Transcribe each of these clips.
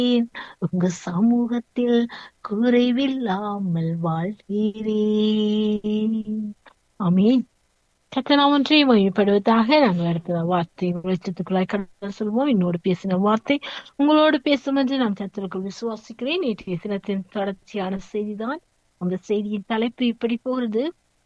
உங்க சமூகத்தில் குறைவில்லாமல் வாழ்கிறேன் ஆமீன் கத்தனாம் ஒன்றை மகிமைப்படுவதாக நாங்கள் அடுத்த வார்த்தை வெளிச்சத்துக்குள்ளாய் கடந்து சொல்வோம் என்னோடு பேசின வார்த்தை உங்களோடு பேசும் என்று நான் கத்தருக்குள் விசுவாசிக்கிறேன் நேற்றைய தினத்தின் தொடர்ச்சியான செய்திதான் அந்த செய்தியின் தலைப்பு இப்படி போகிறது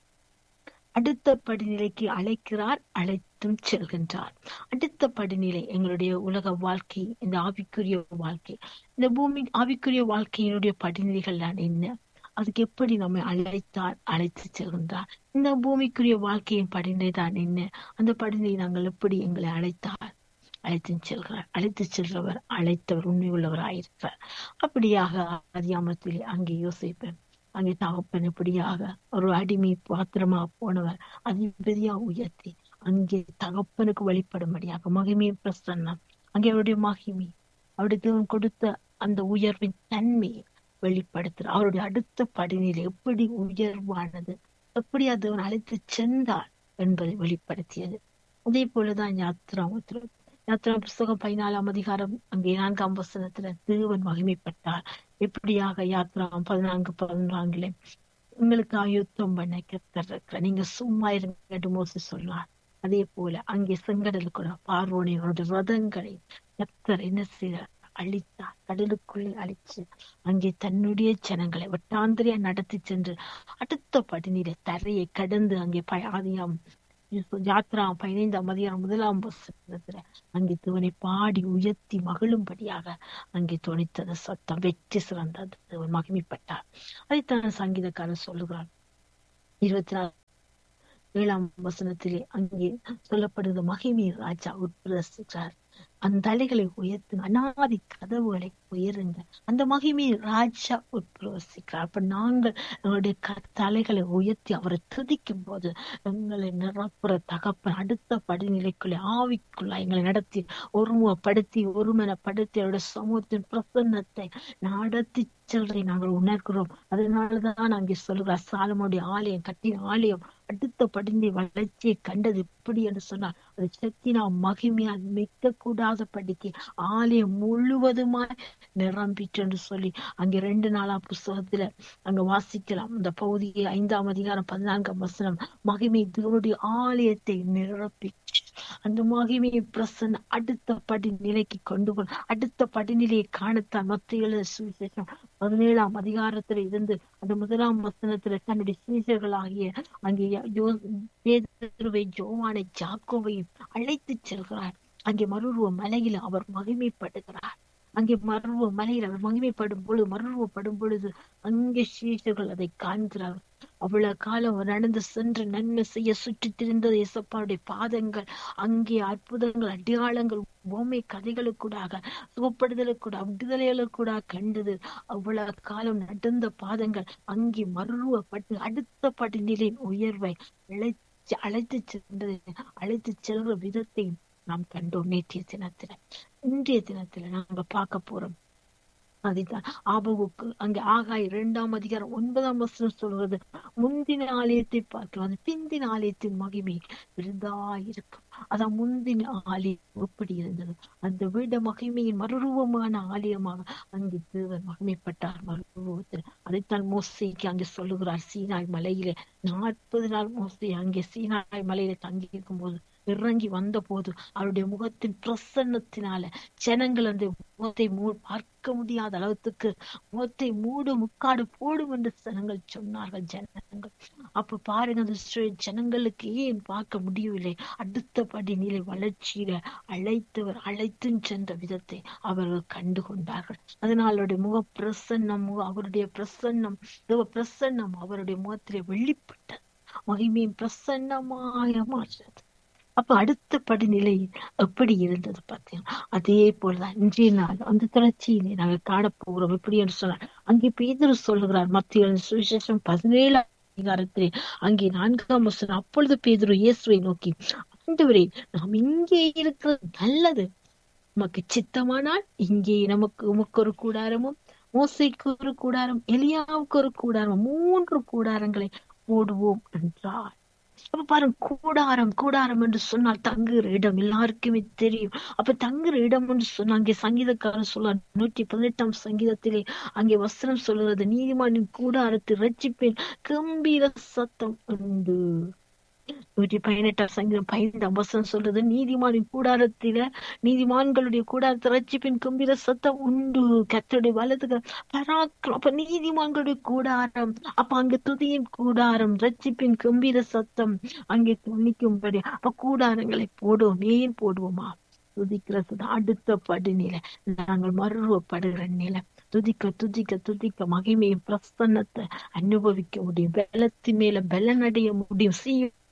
அடுத்த படிநிலைக்கு அழைக்கிறார் அழைத்தும் செல்கின்றார் அடுத்த படிநிலை எங்களுடைய உலக வாழ்க்கை இந்த ஆவிக்குரிய வாழ்க்கை இந்த பூமி ஆவிக்குரிய வாழ்க்கையினுடைய படிநிலைகள் தான் என்ன அதுக்கு எப்படி நம்மை அழைத்தார் அழைத்து செல்கின்றார் இந்த பூமிக்குரிய வாழ்க்கையின் படிநிலை தான் என்ன அந்த படிநிலை நாங்கள் எப்படி எங்களை அழைத்தார் அழைத்து செல்கிறார் அழைத்து செல்றவர் அழைத்தவர் உண்மை உள்ளவராயிருக்கிறார் அப்படியாக அதியாமத்திலே அங்கே யோசிப்பேன் அங்கே தகப்பன் எப்படியாக ஒரு அடிமை பாத்திரமா போனவர் அதிபதியா உயர்த்தி அங்கே தகப்பனுக்கு வழிபடும்படியாக மகிமை பிரசன்னம் அங்கே அவருடைய மகிமை அவருடைய தேவன் கொடுத்த அந்த உயர்வின் தன்மையை வெளிப்படுத்துற அவருடைய அடுத்த படிநிலை எப்படி உயர்வானது எப்படி அது அழைத்து சென்றார் என்பதை வெளிப்படுத்தியது அதே போலதான் யாத்ரா யாத்ரா புஸ்தகம் பதினாலாம் அதிகாரம் அங்கே நான்காம் வசனத்துல தேவன் மகிமைப்பட்டார் எப்படியாக யாத்ரா பதினான்கு பதினான்குல உங்களுக்கு ஆயுத்தம் பண்ண கத்தர் இருக்கிற நீங்க சும்மா இருங்க மோசி சொன்னார் அதே போல அங்கே செங்கடல் கூட பார்வோனையோட ரதங்களை கத்தர் என்ன செய்ய அழித்தார் கடலுக்குள்ளே அழிச்சு அங்கே தன்னுடைய ஜனங்களை வட்டாந்திரியா நடத்தி சென்று அடுத்த படிநிலை தரையை கடந்து அங்கே ஆதியாம் யாத்ரா பதினைந்தாம் அதிகாரம் முதலாம் வசனத்துல அங்கே துவனை பாடி உயர்த்தி மகிழும்படியாக அங்கே துணித்தது சத்தம் வெற்றி சிறந்தது தேவன் மகிமைப்பட்டார் அதைத்தான் சங்கீதக்காரன் சொல்லுகிறார் இருபத்தி நாலு ஏழாம் வசனத்திலே அங்கே சொல்லப்படுது மகிமை ராஜா உட்பிரசிக்கிறார் அந்த தலைகளை உயர்த்துங்க அனாதி கதவுகளை உயருங்க அந்த மகிமையை ராஜா உட்பிரவசிக்கிறார் அப்ப நாங்கள் எங்களுடைய தலைகளை உயர்த்தி அவரை துதிக்கும் போது எங்களை நிரப்புற தகப்பன் அடுத்த படிநிலைக்குள்ளே ஆவிக்குள்ள எங்களை நடத்தி ஒருமுகப்படுத்தி ஒருமனப்படுத்தி அவருடைய சமூகத்தின் பிரசன்னத்தை நடத்தி செல்றதை நாங்கள் உணர்கிறோம் அதனாலதான் அங்கே சொல்லுகிறார் சாலமுடைய ஆலயம் கட்டின ஆலயம் அடுத்த படிநிலை வளர்ச்சியை கண்டது எப்படி என்று சொன்னார் அது சக்தினா மகிமையால் மிக்க கூடாத படிக்கு ஆலயம் முழுவதுமாய் நிரம்பிட்டு என்று சொல்லி அங்கே ரெண்டு நாளாம் புஸ்தகத்துல அங்க வாசிக்கலாம் அந்த பகுதியை ஐந்தாம் அதிகாரம் பதினான்காம் வசனம் மகிமை தேவனுடைய ஆலயத்தை நிரப்பி அந்த மகிமையை பிரசன்ன அடுத்த படி நிலைக்கு கொண்டு போன அடுத்த படிநிலையை காணத்தான் மத்திய சுவிசேஷம் பதினேழாம் அதிகாரத்துல இருந்து அந்த முதலாம் வசனத்துல தன்னுடைய சீசர்களாகிய அங்கே பேதுருவை ஜோவானை ஜாக்கோவையும் அழைத்து செல்கிறார் அங்கே மருருவ மலையில அவர் மகிமைப்படுகிறார் அங்கே மருவ மலையில் அவர் மகிமைப்படும் பொழுது மருவப்படும் பொழுது அங்கே சீஷர்கள் அதை காண்கிறார் அவ்வளவு காலம் நடந்து சென்று நன்மை செய்ய சுற்றி திரிந்த இசப்பாவுடைய பாதங்கள் அங்கே அற்புதங்கள் அடையாளங்கள் பொம்மை கதைகளுக்கூடாக சுகப்படுதலுக்கூட விடுதலைகளுக்கூட கண்டது அவ்வளவு காலம் நடந்த பாதங்கள் அங்கே மருவப்பட்டு அடுத்த படிநிலையின் உயர்வை அழைத்து அழைத்து சென்றது அழைத்து செல்ற விதத்தை நாம் கண்டோம் நேற்றைய தினத்துல இன்றைய தினத்துல நாங்க பார்க்க போறோம் அதுதான் ஆபகுக்கு அங்க ஆகாய் இரண்டாம் அதிகாரம் ஒன்பதாம் வசனம் சொல்றது முந்தின ஆலயத்தை பார்க்கலாம் அது பிந்தின ஆலயத்தின் மகிமை விருதாயிருக்கும் அதான் முந்தின ஆலயம் எப்படி இருந்தது அந்த வீட மகிமையின் மறுரூபமான ஆலயமாக அங்கே தேவன் மகிமைப்பட்டார் மறுரூபத்தில் அதைத்தான் மோசைக்கு அங்கே சொல்லுகிறார் சீனாய் மலையிலே நாற்பது நாள் மோசை அங்கே சீனாய் மலையில தங்கி இருக்கும் போது இறங்கி வந்த போது அவருடைய முகத்தின் பிரசன்னத்தினால ஜனங்கள் அந்த முகத்தை மூ பார்க்க முடியாத அளவுக்கு முகத்தை மூடு முக்காடு போடும் என்று ஜனங்கள் சொன்னார்கள் ஜனங்கள் அப்ப பாருங்க அந்த ஜனங்களுக்கு ஏன் பார்க்க முடியவில்லை அடுத்த படி நிலை வளர்ச்சியில அழைத்தவர் அழைத்தும் சென்ற விதத்தை அவர்கள் கண்டு கொண்டார்கள் அதனால் அவருடைய முக பிரசன்னம் அவருடைய பிரசன்னம் பிரசன்னம் அவருடைய முகத்திலே வெளிப்பட்டது மகிமையும் பிரசன்னமாக மாற்றது அப்ப அடுத்த படிநிலை எப்படி இருந்தது பார்த்தீங்கன்னா அதே போலதான் இன்றைய நாள் அந்த தொடர்ச்சியிலே நாங்கள் காணப்போகிறோம் எப்படி என்று சொன்னார் அங்கே பேதர் சொல்லுகிறார் மத்திய சுவிசேஷம் பதினேழாம் அதிகாரத்திலே அங்கே நான்காம் வசனம் அப்பொழுது பேதரு இயேசுவை நோக்கி ஆண்டவரே நாம் இங்கே இருக்கிறது நல்லது உமக்கு சித்தமானால் இங்கே நமக்கு உமக்கு ஒரு கூடாரமும் மோசைக்கு ஒரு கூடாரம் எலியாவுக்கு ஒரு கூடாரம் மூன்று கூடாரங்களை போடுவோம் என்றார் அப்ப பாருங்க கூடாரம் கூடாரம் என்று சொன்னால் தங்குற இடம் எல்லாருக்குமே தெரியும் அப்ப தங்குற இடம் என்று சொன்னா அங்கே சங்கீதக்காரன் சொல்ல நூற்றி பதினெட்டாம் சங்கீதத்திலே அங்கே வசனம் சொல்லுகிறது நீதிமானின் கூடாரத்தை ரட்சிப்பேன் கம்பீர சத்தம் உண்டு நூற்றி பதினெட்டாம் சங்கீதம் பதினைந்தாம் வசனம் சொல்றது நீதிமானின் கூடாரத்தில நீதிமான்களுடைய கூடாரத்தை ரட்சிப்பின் கம்பீர சத்தம் உண்டு கத்தருடைய வலதுகள் பராக்கிரம் அப்ப நீதிமான்களுடைய கூடாரம் அப்ப அங்க துதியின் கூடாரம் ரட்சிப்பின் கம்பீர சத்தம் அங்கே துணிக்கும்படி அப்ப கூடாரங்களை போடுவோம் ஏன் போடுவோமா துதிக்கிறது அடுத்த படிநிலை நாங்கள் மறுவப்படுகிற நிலை துதிக்க துதிக்க துதிக்க மகிமையும் பிரசன்னத்தை அனுபவிக்க முடியும் பலத்தின் மேல பலனடைய முடியும் சீ